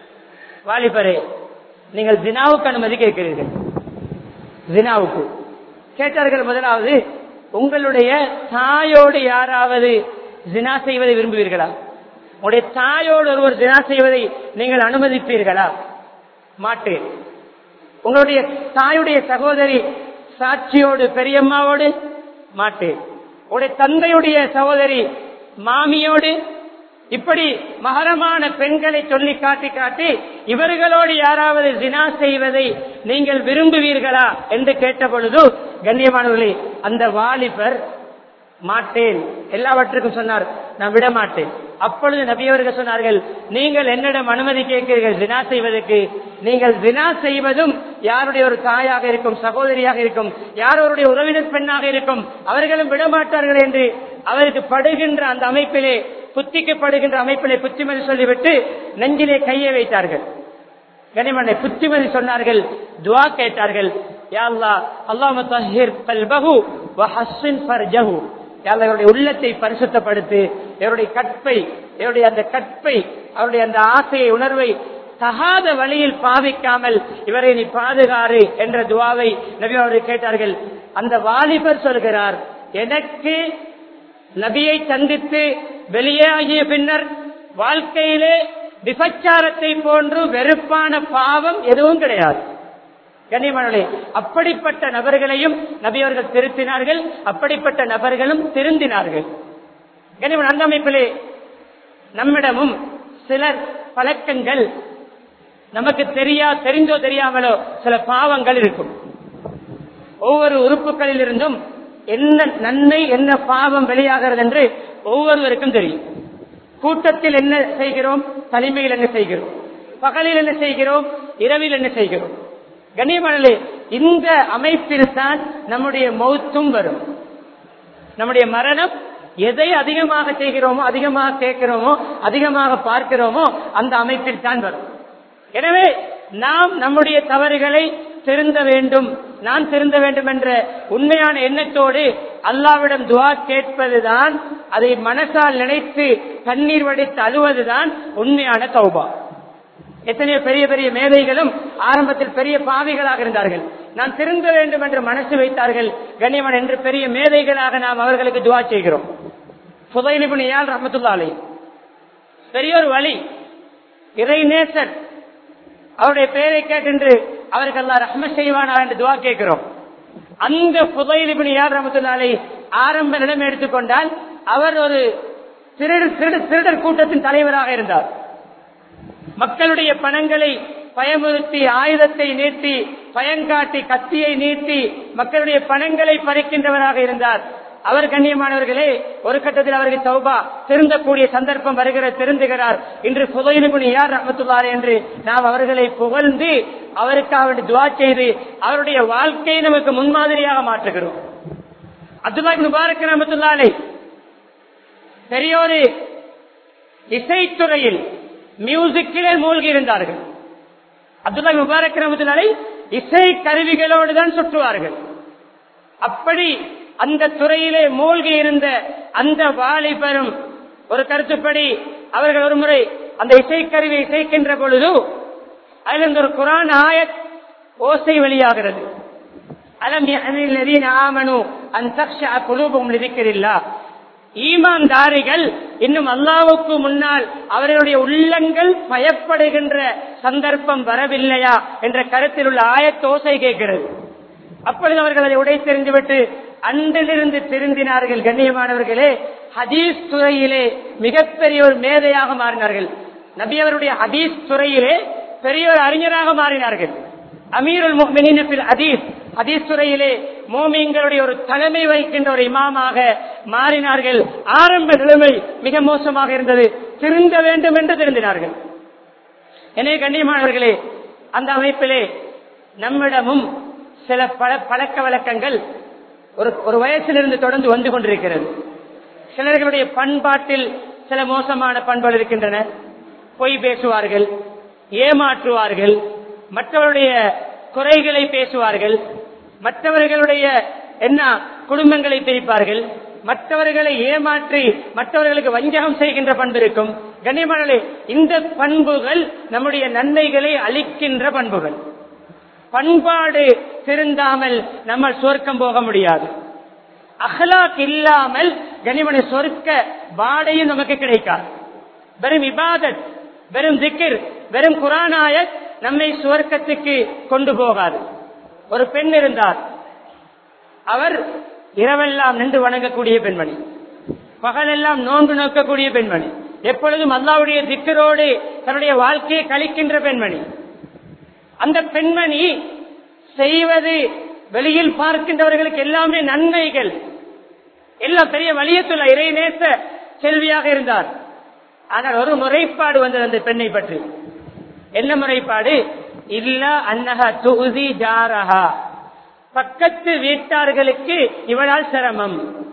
வாலிபரே நீங்கள் ஜினாவுக்கு அனுமதி கேட்கிறீர்கள் ஜினாவுக்கு கேட்டார்கள் முதலாவது உங்களுடைய தாயோடு யாராவது ஜினா செய்வதை விரும்புவீர்களா உங்களுடைய தாயோடு ஒருவர் ஜினா செய்வதை நீங்கள் அனுமதிப்பீர்களா மாட்டேன் உங்களுடைய தாயுடைய சகோதரி சாட்சியோடு பெரியம்மாவோடு மாட்டேன் உங்களுடைய தந்தையுடைய சகோதரி மாமியோடு இப்படி மகரமான பெண்களை சொல்லி காட்டி காட்டி இவர்களோடு யாராவது ஜினா செய்வதை நீங்கள் விரும்புவீர்களா என்று கேட்ட பொழுது கண்ணியமானவர்களே அந்த வாலிபர் மாட்டேன் எல்லாவற்றுக்கும் சொன்னார் நான் விட மாட்டேன் அப்பொழுது நபியவர்கள் சொன்னார்கள் நீங்கள் என்னிடம் அனுமதி கேட்கிறீர்கள் ஜினா செய்வதற்கு நீங்கள் ஜினா செய்வதும் யாருடைய ஒரு தாயாக இருக்கும் சகோதரியாக இருக்கும் யாரோருடைய உறவினர் பெண்ணாக இருக்கும் அவர்களும் விடமாட்டார்கள் என்று அவருக்கு படுகின்ற அந்த அமைப்பிலே புத்திக்கப்படுகின்ற அமைப்பிலே புத்திமதி சொல்லிவிட்டு நெஞ்சிலே கையை வைத்தார்கள் கனிமனை புத்திமதி சொன்னார்கள் துவா கேட்டார்கள் யா அல்லாஹ் அல்லாஹ் தஹிர் கல்பஹு வ ஹஸ்ஸின் ஃபர்ஜஹு யா அல்லாஹ் இவருடைய உள்ளத்தை பரிசுத்தப்படுத்து இவருடைய கற்பை இவருடைய அந்த கற்பை அவருடைய அந்த ஆசையை உணர்வை தகாத வழியில் பாவிக்காமல் இவரை நீ பாதுகாரு என்ற துவாவை நபி அவர்கள் கேட்டார்கள் அந்த வாலிபர் சொல்கிறார் எனக்கு நபியை சந்தித்து வெளியாகிய பின்னர் வாழ்க்கையிலே விபச்சாரத்தை போன்று வெறுப்பான பாவம் எதுவும் கிடையாது கண்ணியமானே அப்படிப்பட்ட நபர்களையும் நபியவர்கள் திருத்தினார்கள் அப்படிப்பட்ட நபர்களும் திருந்தினார்கள் கண்ணியமான அந்த அமைப்பிலே நம்மிடமும் சிலர் பழக்கங்கள் நமக்கு தெரியா தெரிந்தோ தெரியாமலோ சில பாவங்கள் இருக்கும் ஒவ்வொரு உறுப்புகளில் இருந்தும் என்ன நன்மை என்ன பாவம் வெளியாகிறது என்று ஒவ்வொருவருக்கும் தெரியும் கூட்டத்தில் என்ன செய்கிறோம் தனிமையில் என்ன செய்கிறோம் பகலில் என்ன செய்கிறோம் இரவில் என்ன செய்கிறோம் கண்ணியமானே இந்த அமைப்பில் தான் நம்முடைய மௌத்தும் வரும் நம்முடைய மரணம் எதை அதிகமாக செய்கிறோமோ அதிகமாக கேட்கிறோமோ அதிகமாக பார்க்கிறோமோ அந்த அமைப்பில் தான் வரும் எனவே நாம் நம்முடைய தவறுகளை திருந்த வேண்டும் நான் திருந்த வேண்டும் என்ற உண்மையான எண்ணத்தோடு அல்லாவிடம் துவா கேட்பதுதான் அதை மனசால் நினைத்து கண்ணீர் வடித்து அழுவதுதான் உண்மையான தௌபா எத்தனையோ பெரிய பெரிய மேதைகளும் ஆரம்பத்தில் பெரிய பாவிகளாக இருந்தார்கள் நான் திருந்த வேண்டும் என்று மனசு வைத்தார்கள் கண்ணியவன் என்று பெரிய மேதைகளாக நாம் அவர்களுக்கு துவா செய்கிறோம் புதையிலிபுனியால் ரஹமத்துல்லாலை பெரிய ஒரு வழி இறைநேசர் அவருடைய பெயரை கேட்டு அவருக்கு எல்லாம் ரஹ்ம செய்வானா என்று துவா கேட்கிறோம் அந்த புதையிலிபுனியார் ரஹமத்துல்லாலை ஆரம்ப நிலைமை எடுத்துக்கொண்டால் அவர் ஒரு திருடர் திருடர் திருடர் கூட்டத்தின் தலைவராக இருந்தார் மக்களுடைய பணங்களை பயமுறுத்தி ஆயுதத்தை நீட்டி பயங்காட்டி கத்தியை நீட்டி மக்களுடைய பணங்களை பறிக்கின்றவராக இருந்தார் அவர் கண்ணியமானவர்களே ஒரு கட்டத்தில் அவருக்கு சௌபா திருந்தக்கூடிய சந்தர்ப்பம் வருகிற திருந்துகிறார் இன்று புதையிலுகுணி யார் ரஹமத்துள்ளார் என்று நாம் அவர்களை புகழ்ந்து அவருக்காக துவா செய்து அவருடைய வாழ்க்கையை நமக்கு முன்மாதிரியாக மாற்றுகிறோம் அப்துல்லா முபாரக் ரஹமத்துல்லாலை பெரியோரு இசைத்துறையில் மியூசிக்கிலே மூழ்கி இருந்தார்கள் அப்துல்லா முபாரக் ரஹமத்துல்லாலை இசை கருவிகளோடு தான் சுற்றுவார்கள் அப்படி அந்த துறையிலே மூழ்கி இருந்த அந்த வாலிபரும் ஒரு கருத்துப்படி அவர்கள் ஒரு முறை அந்த இசைக்கருவி இசைக்கின்ற பொழுது அதிலிருந்து ஒரு குரான் ஆயத் ஓசை வெளியாகிறது அலம் ஆமனு அந்த குலூபம் இருக்கிறில்லா ஈமான்தாரிகள் இன்னும் அல்லாவுக்கு முன்னால் அவர்களுடைய உள்ளங்கள் பயப்படுகின்ற சந்தர்ப்பம் வரவில்லையா என்ற கருத்தில் உள்ள ஆயத்தோசை கேட்கிறது அப்பொழுது அவர்கள் அதை உடை தெரிந்துவிட்டு அன்றிலிருந்து திருந்தினார்கள் கண்ணியமானவர்களே ஹதீஸ் துறையிலே மிகப்பெரிய ஒரு மேதையாக மாறினார்கள் நபி அவருடைய ஹதீஸ் துறையிலே பெரிய ஒரு அறிஞராக மாறினார்கள் அமீருல் முஹ்மினின் ஹதீஸ் ஹதீஸ் துறையிலே மோமியங்களுடைய ஒரு தலைமை வகிக்கின்ற ஒரு இமாமாக மாறினார்கள் ஆரம்ப நிலைமை மிக மோசமாக இருந்தது திருந்த வேண்டும் என்று திருந்தினார்கள் எனவே கண்ணியமானவர்களே அந்த அமைப்பிலே நம்மிடமும் சில பல பழக்க வழக்கங்கள் ஒரு ஒரு வயசிலிருந்து தொடர்ந்து வந்து கொண்டிருக்கிறது சிலர்களுடைய பண்பாட்டில் சில மோசமான பண்புகள் இருக்கின்றன பொய் பேசுவார்கள் ஏமாற்றுவார்கள் மற்றவருடைய குறைகளை பேசுவார்கள் மற்றவர்களுடைய என்ன குடும்பங்களை பிரிப்பார்கள் மற்றவர்களை ஏமாற்றி மற்றவர்களுக்கு வஞ்சகம் செய்கின்ற பண்பு இருக்கும் கண்ணியமானே இந்த பண்புகள் நம்முடைய நன்மைகளை அளிக்கின்ற பண்புகள் பண்பாடு திருந்தாமல் நம்ம சொர்க்கம் போக முடியாது அஹ்லாக் இல்லாமல் கனிமனை சொர்க்க வாடையும் நமக்கு கிடைக்காது வெறும் இபாதத் வெறும் திக்கிர் வெறும் குரானாயத் நம்மை சுவர்க்கத்துக்கு கொண்டு போகாது ஒரு பெண் இருந்தார் அவர் இரவெல்லாம் நின்று வணங்கக்கூடிய பெண்மணி பகலெல்லாம் நோன்பு நோக்கக்கூடிய பெண்மணி எப்பொழுதும் அல்லாவுடைய திக்கரோடு தன்னுடைய வாழ்க்கையை கழிக்கின்ற பெண்மணி அந்த பெண்மணி செய்வது வெளியில் பார்க்கின்றவர்களுக்கு எல்லாமே நன்மைகள் எல்லாம் பெரிய வலியத்துள்ள இறைநேச செல்வியாக இருந்தார் ஆனால் ஒரு முறைப்பாடு வந்தது அந்த பெண்ணை பற்றி என்ன முறைப்பாடு இல்ல அன்னஹா துகுதி ஜாரஹா பக்கத்து வீட்டார்களுக்கு இவளால் சிரமம்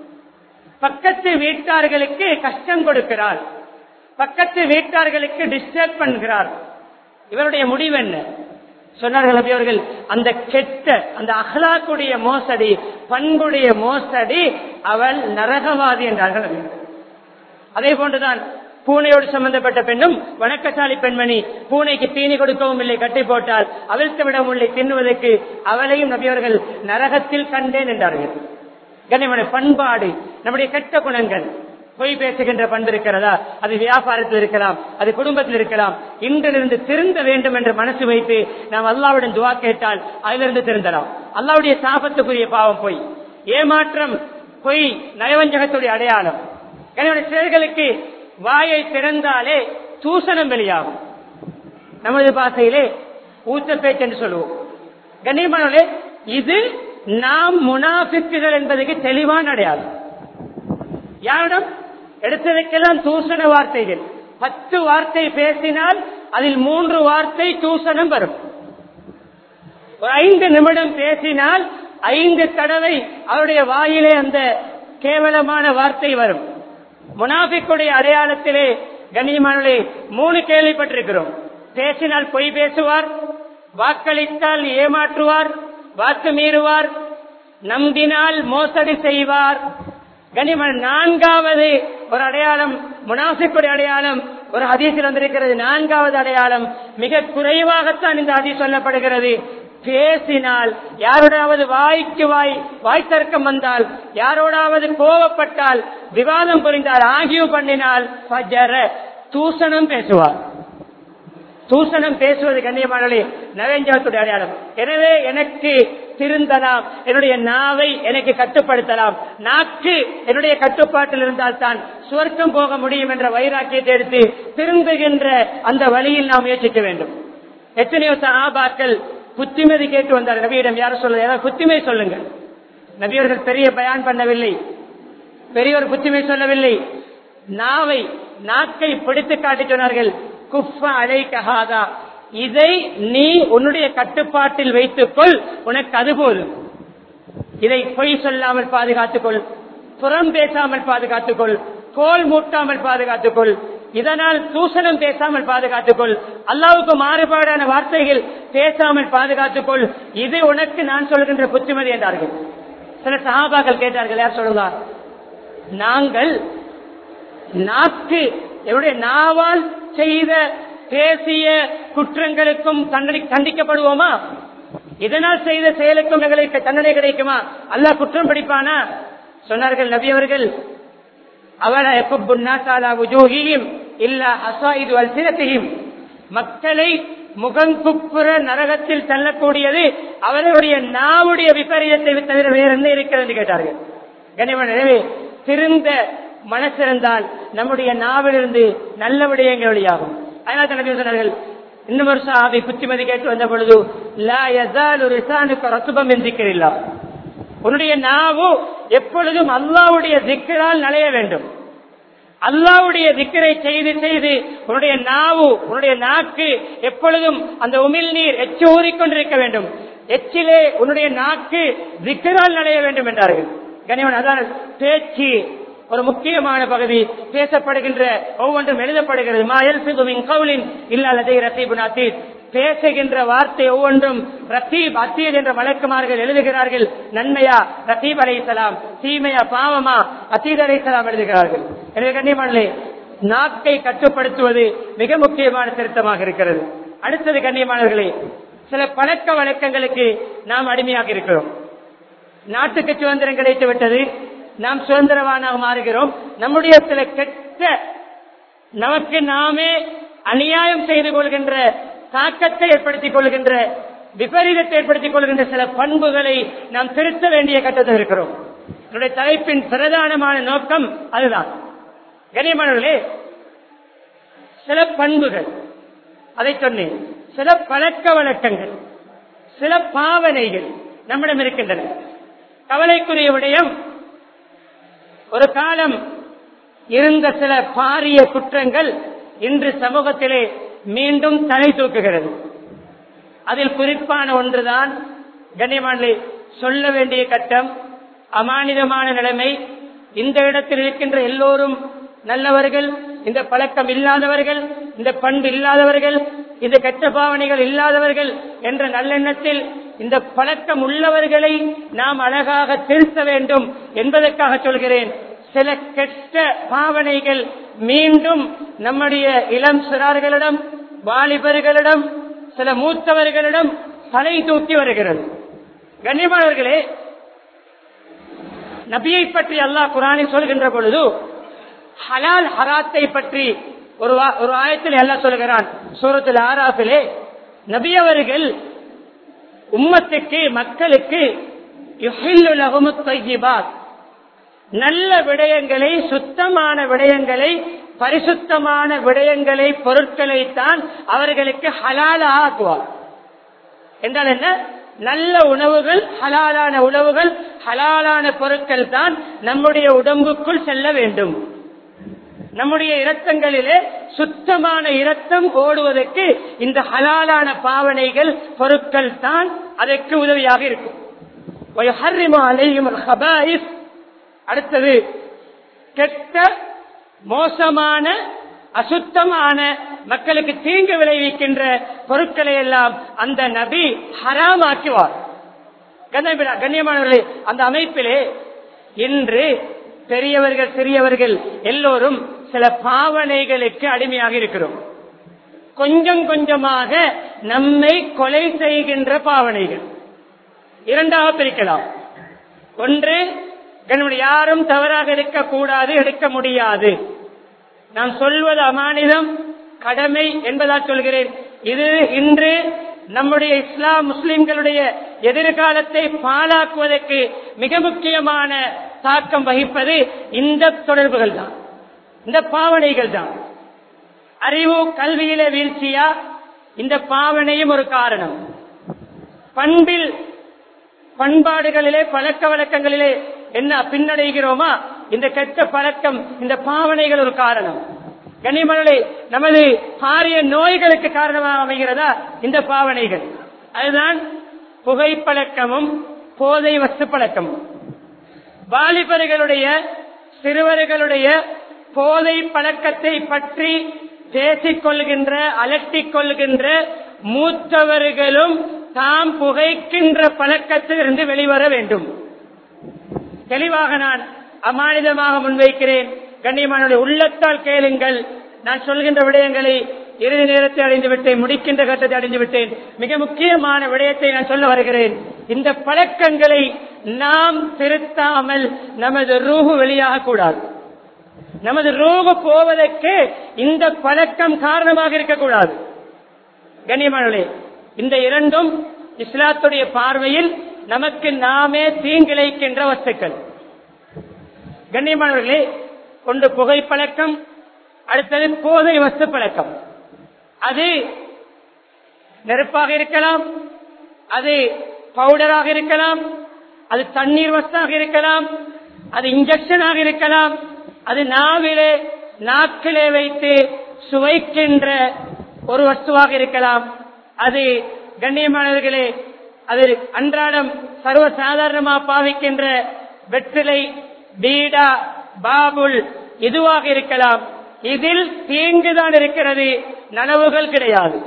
பக்கத்து வீட்டார்களுக்கு கஷ்டம் கொடுக்கிறாள் பக்கத்து வீட்டார்களுக்கு டிஸ்டர்ப் பண்ணுகிறார் இவருடைய முடிவு என்ன சொன்னார்கள் நபி அவர்கள் அந்த கெட்ட அந்த அஹ்லாக்குடைய மோசடி பண்புடைய மோசடி அவள் நரகவாதி என்றார்கள் நபி அவர்கள். அதே போன்றுதான் பூனையோடு சம்பந்தப்பட்ட பெண்ணும் வணக்கசாலி பெண்மணி பூனைக்கு தீனி கொடுக்கவும் இல்லை கட்டி போட்டால் அவிழ்த்து விடவும் இல்லை தின்னுவதற்கு அவளையும் நபியவர்கள் நரகத்தில் கண்டேன் என்றார்கள் கண்ணியமான பண்பாடு நம்முடைய கெட்ட குணங்கள் பொய் பேசுகின்ற பண்பு இருக்கிறதா அது வியாபாரத்தில் இருக்கலாம் அது குடும்பத்தில் இருக்கலாம் இன்றிலிருந்து திருந்த வேண்டும் என்று மனசு வைத்து நாம் அல்லாவுடன் துவா கேட்டால் அதிலிருந்து திருந்தலாம் அல்லாவுடைய சாபத்துக்குரிய பாவம் பொய் ஏமாற்றம் பொய் நயவஞ்சகத்துடைய அடையாளம் எனவே சிலர்களுக்கு வாயை திறந்தாலே தூசணம் வெளியாகும் நமது பாசையிலே ஊத்த பேச்சு என்று சொல்லுவோம் கண்ணியமானவர்களே இது நாம் முனாபிக்குகள் என்பதற்கு தெளிவான அடையாளம் யாரிடம் எடுத்ததற்கெல்லாம் தூசண வார்த்தைகள் பத்து வார்த்தை பேசினால் அதில் மூன்று வார்த்தை தூசணம் வரும் ஒரு ஐந்து நிமிடம் பேசினால் ஐந்து தடவை அவருடைய வாயிலே அந்த கேவலமான வார்த்தை வரும் முனாபிக்குடைய அடையாளத்திலே கண்ணியமானே மூணு கேள்விப்பட்டிருக்கிறோம் பேசினால் பொய் பேசுவார் வாக்களித்தால் ஏமாற்றுவார் வாக்கு மீறுவார் நம்பினால் மோசடி செய்வார் கனிமன் நான்காவது ஒரு அடையாளம் முனாஃபிக்குடைய அடையாளம் ஒரு ஹதீஸில் வந்திருக்கிறது நான்காவது அடையாளம் மிக குறைவாகத்தான் இந்த ஹதீஸ் சொல்லப்படுகிறது பேசினால் யாரோடாவது வாய்க்கு வாய் வாய் தர்க்கம் வந்தால் யாரோடாவது கோவப்பட்டால் விவாதம் புரிந்தால் ஆகியும் பண்ணினால் ஃபஜர, தூசணம் பேசுவார் தூசணம் பேசுவது கண்ணியமானே நவேஞ்சகத்துடைய அடையாளம் எனவே எனக்கு திருந்தலாம் என்னுடைய நாவை எனக்கு கட்டுப்படுத்தலாம் நாக்கு என்னுடைய கட்டுப்பாட்டில் இருந்தால் தான் சுவர்க்கம் போக முடியும் என்ற வைராக்கியத்தை எடுத்து திருந்துகின்ற அந்த வழியில் நாம் முயற்சிக்க வேண்டும் எத்தனையோ சஹாபாக்கள் புத்திமதி கேட்டு வந்தார் நபியிடம் யாரும் சொல்ல ஏதாவது புத்திமை சொல்லுங்கள் நபியவர்கள் பெரிய பயான் பண்ணவில்லை பெரிய ஒரு புத்திமை சொல்லவில்லை நாவை நாக்கை பிடித்து காட்டி சொன்னார்கள் குஃப அலை கஹாதா இதை நீ உன்னுடைய கட்டுப்பாட்டில் வைத்துக்கொள் உனக்கு அது போதும் இதை பொய் சொல்லாமல் பாதுகாத்துக்கொள் புறம் பேசாமல் பாதுகாத்துக்கொள் கோல் மூட்டாமல் பாதுகாத்துக்கொள் இதனால் தூசணம் பேசாமல் பாதுகாத்துக்கொள் அல்லாவுக்கு மாறுபாடான வார்த்தைகள் பேசாமல் பாதுகாத்துக்கொள் இது உனக்கு நான் சொல்கின்ற புத்திமதி என்றார்கள் சில சகாபாக்கள் கேட்டார்கள் யார் சொல்லுவார் நாங்கள் நாக்கு என்னுடைய நாவால் செய்த பேசிய குற்றங்களுக்கும் தண்டனை தண்டிக்கப்படுவோமா இதனால் செய்த செயலுக்கும் எங்களுக்கு தண்டனை கிடைக்குமா அல்லாஹ் குற்றம் படிப்பானா சொன்னார்கள் நபி அவர்கள் அவர எப்ப இல்ல அசாயிது அல்சிரத்தையும் மக்களை முகங்குப்புற நரகத்தில் தள்ளக்கூடியது அவர்களுடைய நாவுடைய விபரீதத்தை தவிர வேற என்ன இருக்கிறது என்று கேட்டார்கள் கனிமன் எனவே திருந்த மனசிருந்தால் நம்முடைய நாவிலிருந்து நல்ல விடயங்கள் வழியாகும் அதனால் தனக்கு சொன்னார்கள் இன்னும் ஒரு சாவை புத்திமதி கேட்டு வந்த பொழுது லா யஸாலு ரிசானுக்கு ரசுபம் எந்திக்கிறீர்களா உன்னுடைய நாவு எப்பொழுதும் அல்லாவுடைய திக்கரால் நலைய வேண்டும் அல்லாவுடைய திக்கரை செய்து செய்து உன்னுடைய நாவு உன்னுடைய நாக்கு எப்பொழுதும் அந்த உமிழ் நீர் எச்சு ஊறிக்கொண்டிருக்க வேண்டும் எச்சிலே உன்னுடைய நாக்கு திக்கரால் நலைய வேண்டும் என்றார்கள் கனிவன் அதான் பேச்சு ஒரு முக்கியமான பகுதி பேசப்படுகின்ற ஒவ்வொன்றும் எழுதப்படுகிறது மாயல் சிதுமின் கவுலின் இல்லாததை ரத்தீபு நாத்தீர் பேசுகின்ற வார்த்தை ஒவ்வொன்றும் ரத்தீப் அத்தீத் என்ற வழக்குமார்கள் எழுதுகிறார்கள் நன்மையா ரத்தீப் அலைசலாம் தீமையா பாவமா அத்தீத் அலைசலாம் எழுதுகிறார்கள் எனவே கண்ணியமானே நாக்கை கட்டுப்படுத்துவது மிக முக்கியமான திருத்தமாக இருக்கிறது அடுத்தது கண்ணியமானவர்களே சில பழக்க வழக்கங்களுக்கு நாம் அடிமையாக இருக்கிறோம் நாட்டுக்கு சுதந்திரம் கிடைத்து விட்டது நாம் சுதந்திரவானாக மாறுகிறோம் நம்முடைய சில கெட்ட நமக்கு நாமே அநியாயம் செய்து கொள்கின்ற தாக்கத்தை ஏற்படுத்திக் கொள்கின்ற விபரீதத்தை ஏற்படுத்திக் கொள்கின்ற சில பண்புகளை நாம் திருத்த வேண்டிய கட்டத்தில் இருக்கிறோம் என்னுடைய தலைப்பின் பிரதானமான நோக்கம் அதுதான் கனியமானவர்களே சில பண்புகள் அதை சொன்னேன் சில பழக்க வழக்கங்கள் சில பாவனைகள் நம்மிடம் இருக்கின்றன கவலைக்குரிய விடயம் ஒரு காலம் இருந்த சில பாரிய குற்றங்கள் இன்று சமூகத்திலே மீண்டும் தலை தூக்குகிறது அதில் குறிப்பான ஒன்றுதான் கண்ணியமானே சொல்ல வேண்டிய கட்டம் அமானிதமான நிலைமை இந்த இடத்தில் இருக்கின்ற எல்லோரும் நல்லவர்கள் இந்த பழக்கம் இல்லாதவர்கள் இந்த பண்பு இல்லாதவர்கள் இந்த கெட்ட பாவனைகள் இல்லாதவர்கள் என்ற நல்லெண்ணத்தில் இந்த பழக்கம் உள்ளவர்களை நாம் அழகாக திருத்த வேண்டும் என்பதற்காக சொல்கிறேன் சில கெட்ட பாவனைகள் மீண்டும் நம்முடைய இளம் சிறார்களிடம் வாலிபர்களிடம் சில மூத்தவர்களிடம் தலை தூக்கி வருகிறது கண்ணியமானவர்களே நபியை பற்றி அல்லாஹ் குரானில் சொல்கின்ற பொழுது ஹலால் ஹராத்தை பற்றி ஒரு வா- ஒரு ஆயத்தில் எல்லாம் சொல்கிறான் சூரத்தில் ஆராஃபிலே நபி அவர்கள் உம்மத்துக்கு மக்களுக்கு யுஹில்லு லஹுமுத் தய்யிபாத் நல்ல விடயங்களை சுத்தமான விடயங்களை பரிசுத்தமான விடயங்களை பொருட்களை தான் அவர்களுக்கு ஹலாலாக ஆக்குவார் என்றால் என்ன நல்ல உணவுகள் ஹலாலான உணவுகள் ஹலாலான பொருட்கள் தான் நம்முடைய உடம்புக்குள் செல்ல வேண்டும் நம்முடைய இரத்தங்களிலே சுத்தமான இரத்தம் ஓடுவதற்கு இந்த ஹலாலான பாவனைகள் பொருட்கள் தான் அதற்கு உதவியாக இருக்கும் وَيُحَرِّمُ عَلَيْهِمُ الْخَبَائِثَ அடுத்தது கெட்ட மோசமான அசுத்தமான மக்களுக்கு தீங்கு விளைவிக்கின்ற பொருட்களை எல்லாம் அந்த நபி ஹராமாக்குவார் கண்ணியமான- கண்ணியமானவர்களே அந்த அமைப்பிலே இன்று பெரியவர்கள் சிறியவர்கள் எல்லோரும் சில பாவனைகளுக்கு அடிமையாக இருக்கிறோம் கொஞ்சம் கொஞ்சமாக நம்மை கொலை செய்கின்ற பாவனைகள் இரண்டாக பிரிக்கலாம் ஒன்று கண்ணுடைய யாரும் தவறாக இருக்கக்கூடாது எடுக்க முடியாது நான் சொல்வது அமானிதம் கடமை என்பதால் சொல்கிறேன் இது இன்று நம்முடைய இஸ்லாம் முஸ்லிம்களுடைய எதிர்காலத்தை பாழாக்குவதற்கு மிக முக்கியமான தாக்கம் வகிப்பது இந்த தொடர்புகள் தான் இந்த பாவனைகள் தான் அறிவு கல்வியில வீழ்ச்சியா இந்த பாவனையும் ஒரு காரணம் பண்பில் பண்பாடுகளிலே பழக்க வழக்கங்களிலே என்ன பின்னடைகிறோமா இந்த கெட்ட பழக்கம் இந்த பாவனைகள் ஒரு காரணம் கனிமணலே நமது பாரிய நோய்களுக்கு காரணமாக அமைகிறதா இந்த பாவனைகள் அதுதான் புகைப்பழக்கமும் போதை வஸ்து பழக்கமும் வாலிபர்களுடைய சிறுவர்களுடைய போதை பழக்கத்தை பற்றி பேசிக் கொள்கின்ற அலட்டிக் கொள்கின்ற மூத்தவர்களும் தாம் புகைக்கின்ற பழக்கத்திலிருந்து வெளிவர வேண்டும் தெளிவாக நான் அமானிதமாக முன்வைக்கிறேன் கண்ணியமான உள்ளத்தால் கேளுங்கள் நான் சொல்கின்ற விடயங்களை இறுதி நேரத்தை அடைந்து விட்டேன் முடிக்கின்ற கட்டத்தை அடைந்து விட்டேன் மிக முக்கியமான விடயத்தை நான் சொல்ல வருகிறேன் இந்த பழக்கங்களை நாம் திருத்தாமல் நமது ரூஹு வெளியாக கூடாது நமது ரூஹு போவதற்கு இந்த பழக்கம் காரணமாக இருக்கக்கூடாது கண்ணியமானே இந்த இரண்டும் இஸ்லாத்துடைய பார்வையில் நமக்கு நாமே தீங்கிழைக்கின்ற வஸ்துக்கள் கண்ணியமானவர்களே ஒன்று புகைப்பழக்கம் அடுத்தது போதை வஸ்து பழக்கம் அது நெருப்பாக இருக்கலாம் அது பவுடராக இருக்கலாம் அது தண்ணீர் வஸ்தாக இருக்கலாம் அது இன்ஜெக்ஷனாக இருக்கலாம் அது நாவிலே நாக்கிலே வைத்து சுவைக்கின்ற ஒரு வஸ்துவாக இருக்கலாம் அது கண்ணியமானவர்களே அது அன்றாடம் சர்வசாதாரணமாக பாவிக்கின்ற வெற்றிலை பீடா பாபுல் இதுவாக இருக்கலாம் இதில் தீங்குதான் இருக்கிறது நனவுகள் கிடையாது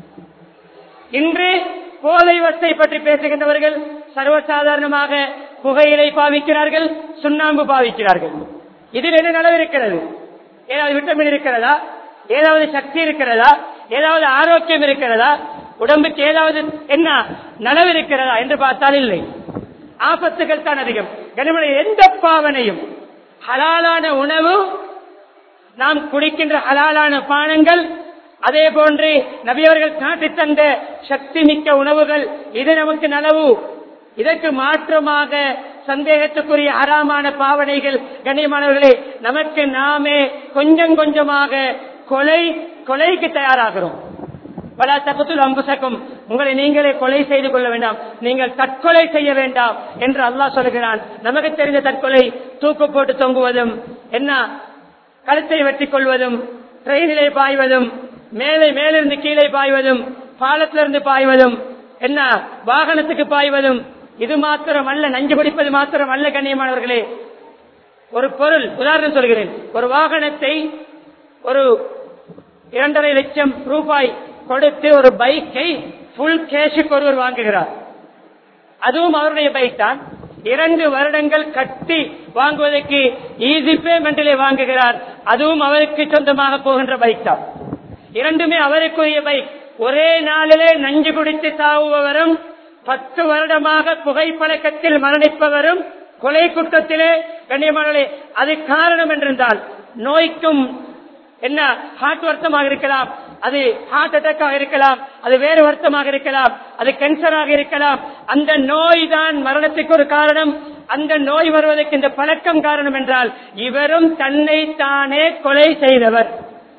இன்று போதை வஸ்தை பற்றி பேசுகின்றவர்கள் சர்வசாதாரணமாக புகையிலை பாவிக்கிறார்கள் சுண்ணாம்பு பாவிக்கிறார்கள் இதில் என்ன நனவு இருக்கிறது ஏதாவது விட்டமின் இருக்கிறதா ஏதாவது சக்தி இருக்கிறதா ஏதாவது ஆரோக்கியம் இருக்கிறதா உடம்புக்கு ஏதாவது என்ன நனவு இருக்கிறதா என்று பார்த்தால் இல்லை ஆபத்துகள் தான் அதிகம் கனிமனை எந்த பாவனையும் ஹலாலான உணவு நாம் குடிக்கின்ற ஹலாலான பானங்கள் அதே போன்று நபியவர்கள் காட்டி தந்த சக்தி மிக்க உணவுகள் இது நமக்கு நனவு இதற்கு மாற்றமாக சந்தேகத்துக்குரிய அறாமான பாவனைகள் கண்ணியமானவர்களே நமக்கு நாமே கொஞ்சம் கொஞ்சமாக கொலை கொலைக்கு தயாராகிறோம் பல தப்பத்தில் அம்புசக்கும் உங்களை நீங்களே கொலை செய்து கொள்ள வேண்டாம் நீங்கள் தற்கொலை செய்ய வேண்டாம் என்று அல்லாஹ் சொல்கிறான் நமக்கு தெரிந்த தற்கொலை தூக்கு போட்டு தொங்குவதும் என்ன கழுத்தை வெட்டிக் கொள்வதும் ட்ரெயினிலே பாய்வதும் மேலே மேலிருந்து கீழே பாய்வதும் பாலத்திலிருந்து பாய்வதும் என்ன வாகனத்துக்கு பாய்வதும் இது மாத்திரம் அல்ல நஞ்சு பிடிப்பது மாத்திரம் அல்ல கண்ணியமானவர்களே ஒரு பொருள் உதாரணம் சொல்கிறேன் ஒரு வாகனத்தை ஒரு இரண்டரை லட்சம் ரூபாய் கொடுத்து ஒரு பைக்கை புல் கேஷுக்கு ஒருவர் வாங்குகிறார் அதுவும் அவருடைய பைக் தான் இரண்டு வருடங்கள் கட்டி வாங்குவதற்கு ஈஸி பேமெண்டிலே வாங்குகிறார் அதுவும் அவருக்கு சொந்தமாக போகின்ற பைக் தான் இரண்டுமே அவருக்குரிய பைக் ஒரே நாளிலே நஞ்சு குடித்து சாவுபவரும் பத்து வருடமாக புகைப்பழக்கத்தில் மரணிப்பவரும் கொலை குற்றத்திலே கண்ணியமானே அது காரணம் என்றிருந்தால் நோய்க்கும் என்ன ஹார்ட் வருத்தமாக இருக்கலாம் அது ஹார்ட் அட்டாக்காக இருக்கலாம் அது வேறு வருத்தமாக இருக்கலாம் அது கேன்சராக இருக்கலாம் அந்த நோய் தான் மரணத்துக்கு ஒரு காரணம் அந்த நோய் வருவதற்கு இந்த பழக்கம் காரணம் என்றால் இவரும் தன்னை தானே கொலை செய்தவர்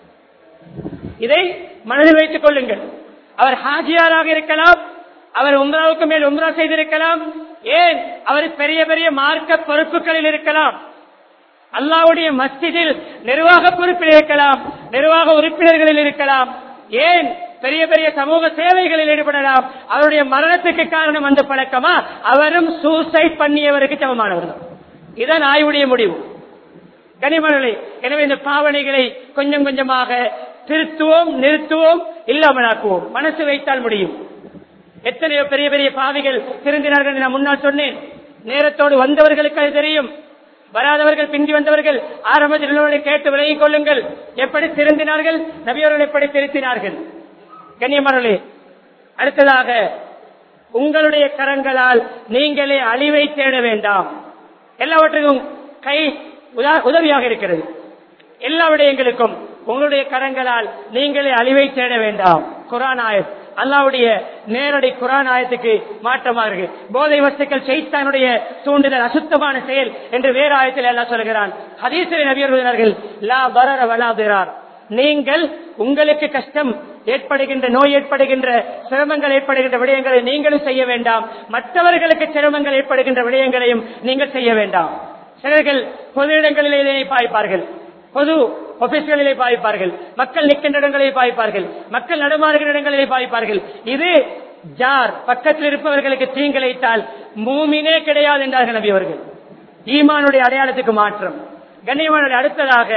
இதை மனதில் வைத்துக் கொள்ளுங்கள் அவர் ஹாஜியாராக இருக்கலாம் அவர் உம்ராவுக்கு மேல் உம்ரா செய்திருக்கலாம் ஏன் அவர் பெரிய பெரிய மார்க்க பொறுப்புகளில் இருக்கலாம் அல்லாவுடைய மஸ்ஜிதில் நிர்வாக பொறுப்பில் இருக்கலாம் நிர்வாக உறுப்பினர்களில் இருக்கலாம் ஏன் பெரிய பெரிய சமூக சேவைகளில் ஈடுபடலாம் அவருடைய மரணத்துக்கு காரணம் அந்த பழக்கமா அவரும் சூசைட் பண்ணியவருக்கு சமமானவர் தான் இதான் ஆய்வுடைய முடிவு கனிமணி எனவே இந்த பாவனைகளை கொஞ்சம் கொஞ்சமாக திருத்துவோம் நிறுத்துவோம் இல்லாமலாக்குவோம் மனசு வைத்தால் முடியும் எத்தனையோ பெரிய பெரிய பாவிகள் திருந்தினார்கள் என்று நான் முன்னால் சொன்னேன் நேரத்தோடு வந்தவர்களுக்கு அது தெரியும் வராதவர்கள் பிந்தி வந்தவர்கள் ஆரம்பத்தில் உள்ளவர்களை கேட்டு விலகிக் கொள்ளுங்கள் எப்படி திருந்தினார்கள் நபியவர்கள் எப்படி திருத்தினார்கள் கண்ணியமர்களே அடுத்ததாக உங்களுடைய கரங்களால் நீங்களே அழிவை தேட வேண்டாம் எல்லாவற்றுக்கும் கை உதா- உதவியாக இருக்கிறது எல்லா விடயங்களுக்கும் உங்களுடைய கரங்களால் நீங்களே அழிவை தேட வேண்டாம் குரான் ஆயத் அல்லாவுடைய நேரடி குரான் ஆயத்துக்கு மாற்றமாக இருக்கு போதை வஸ்துக்கள் செய்தானுடைய தூண்டுதல் அசுத்தமான செயல் என்று வேறு ஆயத்தில் எல்லாம் சொல்கிறான் ஹதீசரை நபியர்கள் லா பரர வலாதிரார் நீங்கள் உங்களுக்கு கஷ்டம் ஏற்படுகின்ற நோய் ஏற்படுகின்ற சிரமங்கள் ஏற்படுகின்ற விடயங்களை நீங்களும் செய்ய வேண்டாம் மற்றவர்களுக்கு சிரமங்கள் ஏற்படுகின்ற விடயங்களையும் நீங்கள் செய்ய வேண்டாம் சிலர்கள் பொது இடங்களிலே இதனை பாய்ப்பார்கள் பொது ஆபீஸ்களிலே பாய்ப்பார்கள் மக்கள் நிற்கின்ற இடங்களிலே பாய்ப்பார்கள் மக்கள் நடமாறுகிற இடங்களிலே பாய்ப்பார்கள் இது ஜார் பக்கத்தில் இருப்பவர்களுக்கு தீங்கிழைத்தால் மூமினே கிடையாது என்றார்கள் நபி அவர்கள் ஈமானுடைய அடையாளத்துக்கு மாற்றம் கண்ணியமானுடைய அடுத்ததாக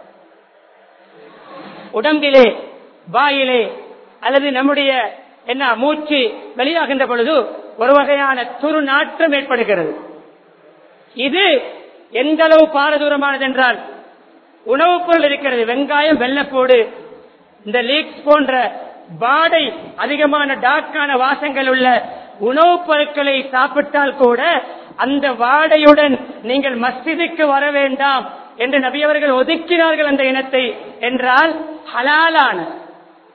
உடம்பிலே வாயிலே அல்லது நம்முடைய என்ன மூச்சு வெளியாகின்ற பொழுது ஒரு வகையான துரு நாற்றம் ஏற்படுகிறது இது எந்த அளவு பாரதூரமானது என்றால் உணவுப் பொருள் இருக்கிறது வெங்காயம் வெள்ளப்பூடு இந்த லீக்ஸ் போன்ற வாடை அதிகமான டார்க்கான வாசங்கள் உள்ள உணவுப் பொருட்களை சாப்பிட்டால் கூட அந்த வாடையுடன் நீங்கள் மஸ்ஜிதுக்கு வர வேண்டாம் என்று நபியவர்கள் ஒதுக்கினார்கள் அந்த இனத்தை என்றால் ஹலாலான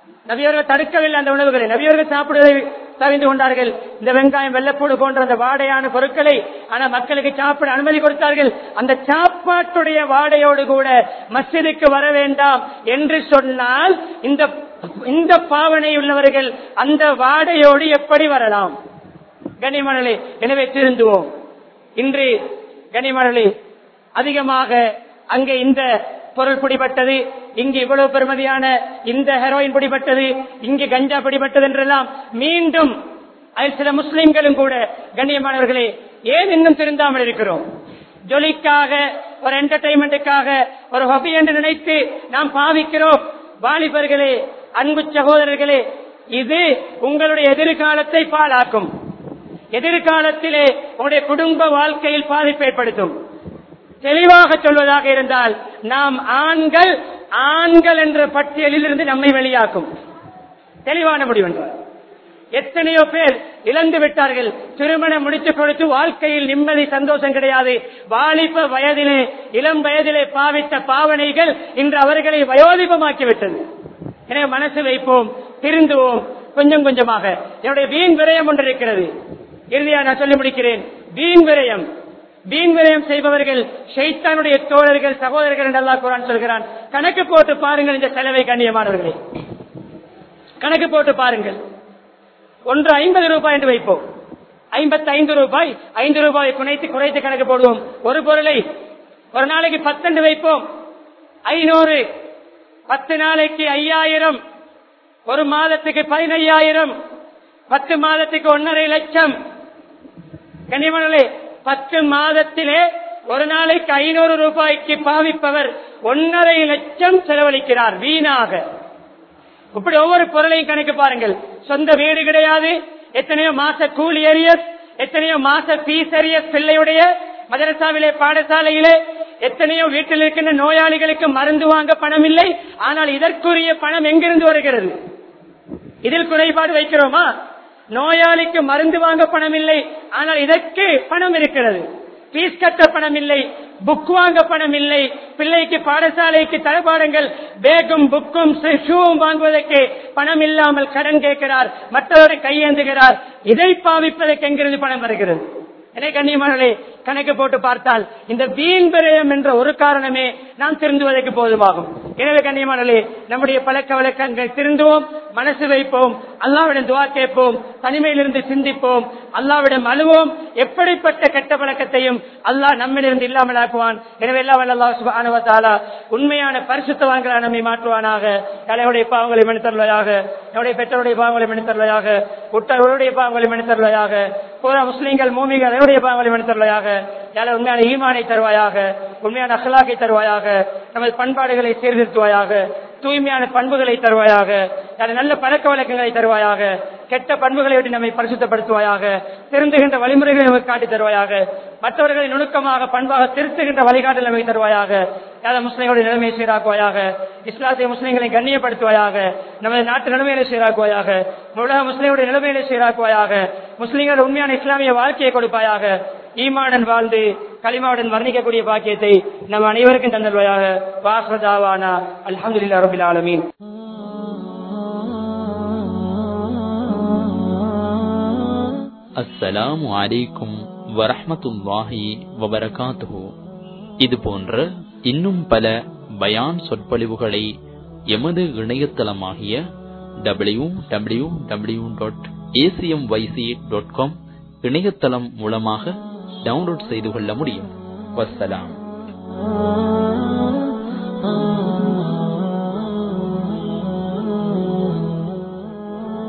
நபியவர்கள் தடுக்கவில்லை அந்த உணவுகளை நபியவர்கள் சாப்பிடுவதை தவிர்த்து கொண்டார்கள் இந்த வெங்காயம் வெள்ளப்பூடு போன்ற அந்த வாடையான பொருட்களை ஆனா மக்களுக்கு சாப்பிட அனுமதி கொடுத்தார்கள் அந்த சாப்பாட்டுடைய வாடையோடு கூட மஸ்ஜிதுக்கு வர வேண்டாம் என்று சொன்னால் இந்த இந்த பாவனை உள்ளவர்கள் அந்த வாடையோடு எப்படி வரலாம் கனிமணலே எனவே திருந்துவோம் இன்று கனிமணலே அதிகமாக அங்கே இந்த பொருள் பிடிபட்டது இங்கு இவ்வளவு பெருமதியான இந்த ஹெரோயின் பிடிபட்டது இங்கு கஞ்சா பிடிபட்டது என்றெல்லாம் மீண்டும் அதில் சில முஸ்லிம்களும் கூட கண்ணியமானவர்களே ஏன் இன்னும் திருந்தாமல் இருக்கிறோம் ஜொலிக்காக ஒரு என்டர்டைன்மெண்ட்டுக்காக ஒரு ஹபி என்று நினைத்து நாம் பாவிக்கிறோம் வாலிபர்களே அன்பு சகோதரர்களே இது உங்களுடைய எதிர்காலத்தை பாழாக்கும் எதிர்காலத்திலே உங்களுடைய குடும்ப வாழ்க்கையில் பாதிப்பு ஏற்படுத்தும் தெளிவாக சொல்வதாக இருந்தால் நாம் ஆண்கள் ஆண்கள் என்ற பட்டியலில் இருந்து நம்மை வெளியாக்கும் தெளிவான முடிவு என்றார் எத்தனையோ பேர் இழந்து விட்டார்கள் திருமணம் முடித்துக் கொடுத்து வாழ்க்கையில் நிம்மதி சந்தோஷம் கிடையாது வாலிப வயதிலே இளம் வயதிலே பாவித்த பாவனைகள் இன்று அவர்களை வயோதிபமாக்கிவிட்டது எனவே மனசு வைப்போம் திருந்துவோம் கொஞ்சம் கொஞ்சமாக என்னுடைய வீண் விரயம் ஒன்று இருக்கிறது இறுதியா நான் சொல்லி முடிக்கிறேன் வீண் விரயம் வீண் விரயம் செய்பவர்கள் ஷைத்தானுடைய தோழர்கள் சகோதரர்கள் என்று அல்லாஹ் குரான் சொல்கிறான் கணக்கு போட்டு பாருங்கள் இந்த செலவை கண்ணியமானவர்களே கணக்கு போட்டு பாருங்கள் ஒன்று ஐம்பது ரூபாய் என்று வைப்போம் ஐம்பத்தி ஐந்து ரூபாய் ஐந்து ரூபாய் குறைத்து குறைத்து கணக்கு போடுவோம் ஒரு பொருளை ஒரு நாளைக்கு பத்தெண்டு வைப்போம் ஐநூறு பத்து நாளைக்கு ஐயாயிரம் ஒரு மாதத்துக்கு பதினையாயிரம் பத்து மாதத்துக்கு ஒன்னரை லட்சம் கனிமணலே பத்து மாதத்திலே ஒரு நாளைக்கு ஐநூறு ரூபாய்க்கு பாவிப்பவர் ஒன்னரை லட்சம் செலவழிக்கிறார் வீணாக இப்படி ஒவ்வொரு பொருளையும் கணக்கு பாருங்கள் சொந்த வீடு கிடையாது எத்தனையோ மாச கூலி எரியஸ் எத்தனையோ மாச பீஸ் எரியஸ் பிள்ளையுடைய மதரசாவிலே பாடசாலையிலே எத்தனையோ வீட்டில் இருக்கின்ற நோயாளிகளுக்கு மருந்து வாங்க பணம் இல்லை ஆனால் இதற்குரிய பணம் எங்கிருந்து வருகிறது இதில் குறைபாடு வைக்கிறோமா நோயாளிக்கு மருந்து வாங்க பணம் இல்லை ஆனால் இதற்கு பணம் இருக்கிறது பீஸ் கட்ட பணம் இல்லை புக் வாங்க பணம் இல்லை பிள்ளைக்கு பாடசாலைக்கு தளபாடங்கள் பேகும் புக்கும் ஷூவும் வாங்குவதற்கு பணம் இல்லாமல் கடன் கேட்கிறார் மற்றவரை கையேந்துகிறார் இதை பாவிப்பதற்கு எங்கிருந்து பணம் வருகிறது எனவே கண்ணியமானே கணக்கு போட்டு பார்த்தால் இந்த வீண் விரயம் என்ற ஒரு காரணமே நாம் திருந்துவதற்கு போதுமாகும் எனவே கண்ணியமானே நம்முடைய பழக்க வழக்கங்கள் திருந்துவோம் மனசு வைப்போம் அல்லாவிடம் துவா கேட்போம் தனிமையிலிருந்து சிந்திப்போம் அல்லாவிடம் அழுவோம் எப்படிப்பட்ட கெட்ட பழக்கத்தையும் அல்லாஹ் நம்மிலிருந்து இல்லாமல் ஆக்குவான் எனவே எல்லாம் அல்லா சுபானுவத்தாலா உண்மையான பரிசுத்தவான்களை நம்மை மாற்றுவானாக தலைவருடைய பாவங்களை மன்னித்தருளையாக என்னுடைய பெற்றோருடைய பாவங்களை மன்னித்தருளையாக உற்றவருடைய பாவங்களை மன்னித்தருளையாக பூரா முஸ்லீம்கள் மூமிகள் அவருடைய பாவங்களை மன்னித்தருளையாக யார உண்மையான ஈமானை தருவாயாக உண்மையான அகலாக்கை தருவாயாக நமது பண்பாடுகளை சீர்திருத்துவாயாக தூய்மையான பண்புகளை தருவாயாக யார நல்ல பழக்க வழக்கங்களை தருவாயாக கெட்ட பண்புகளை விட்டு நம்மை பரிசுத்தப்படுத்துவாயாக திருந்துகின்ற வழிமுறைகளை நமக்கு காட்டி தருவாயாக மற்றவர்களை நுணுக்கமாக பண்பாக திருத்துகின்ற வழிகாட்டல் நமக்கு தருவாயாக யார முஸ்லிம்களுடைய நிலைமையை சீராக்குவாயாக இஸ்லாத்திய முஸ்லிம்களை கண்ணியப்படுத்துவாயாக நமது நாட்டு நிலைமையில சீராக்குவாயாக உலக முஸ்லிம்களுடைய நிலைமையில சீராக்குவாயாக முஸ்லிம்கள் உண்மையான இஸ்லாமிய வாழ்க்கையை கொடுப்பாயாக ஈமாடன் வாழ்ந்து களிமாவுடன் வர்ணிக்கக்கூடிய பாக்கியத்தை நம் அனைவருக்கும் தந்தல்வாயாக வாசதாவானா அல்ஹம்துலில்லாஹி ரபில் ஆலமீன் அஸ்ஸலாமு அலைக்கும் வரஹ்மத்துல்லாஹி வபரகாத்துஹு இது போன்ற இன்னும் பல பயான் சொற்பொழிவுகளை எமது இணையதளமாகிய W W W dot ACM YC dot com இணையதளம் மூலமாக டவுன்லோட் செய்து கொள்ள முடியும் வஸ்ஸலாம்